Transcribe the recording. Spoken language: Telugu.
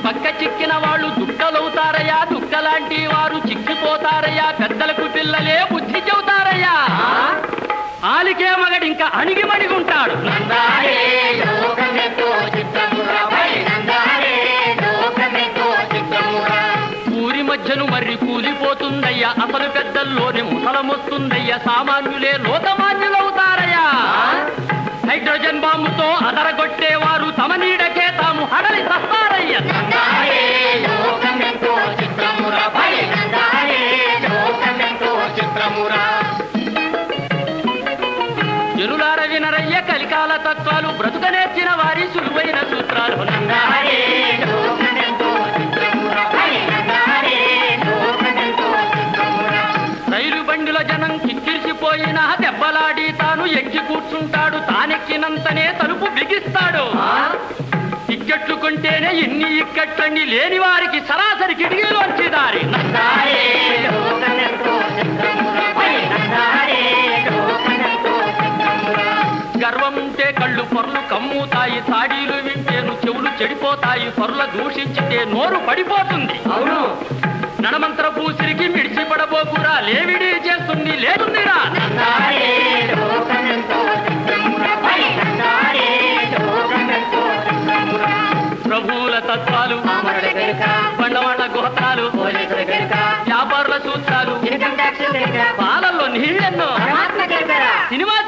పక్క చిక్కిన వాళ్ళు దుక్కలవుతారయ్యా దుక్కలాంటి వారు చిక్కిపోతారయ్యా పెద్దలకు పిల్లలే బుద్ధి చెబుతారయ్యా ఆలికే మగడింకా అణిగిమణిగుంటాడు నందారే లోకమెంతో చిత్తమురా భయ నందారే లోకమెంతో చిత్తమురా ఊరి మధ్యను మర్రి కూలిపోతుందయ్యా అసలు పెద్దల్లోని ముసలమొస్తుందయ్యా సామాన్యులే లోకమాన్యులవుతారయ్యా హైడ్రోజన్ బాంబుతో అదరగొట్టేవారు తమ నీడకే తాము హడలి సస్తారయ్యా నందారే లోకమెంతో చిత్తమురా భయ నందారే లోకమెంతో చిత్తమురా జనులార వినరయ్య కలికాల తత్వాలు బ్రతుక నేర్చిన వారి సులువైన సూత్రాలు నందారే లోకమెంతో చిత్తమురా భయ నందారే లోకమెంతో చిత్తమురా రైలు బండిలో జనం కిక్కిరిసిపోయినా దెబ్బలాడి తాను ఎక్కి కూర్చుంటాడు తానెక్కినంతనే తలుపు బిగిస్తాడు టిక్కెట్లు కొంటేనే ఎన్ని ఇక్కట్లన్నీ లేని వారికి సరాసరి కిటికీలోంచి దారి నందారే లోకమెంతో చిత్తమురా భయ నందారే లోకమెంతో చిత్తమురా గర్వం ఉంటే కళ్ళు పొరలు కమ్ముతాయి సాడీలు వింటేను చెవులు చెడిపోతాయి పొరల దూషించితే నోరు పడిపోతుంది అవును నడమంత్ర పూసిరికి మిడిచి పడబోకురా లేవిడి చేస్తుంది లేదుందిరా నందారే లోకమెంతో చిత్తమురా భయ నందారే లోకమెంతో చిత్తమురా ప్రభువుల తత్వాలు పామరుల గనుక బండవాళ్ళ గోత్రాలు పోలీసుల గనుక వ్యాపారుల సూత్రాలు ఇన్కమ్ ట్యాక్స్ గనుక పాలల్లో నీళ్ళెన్నో పరమాత్మ గనుక సినిమా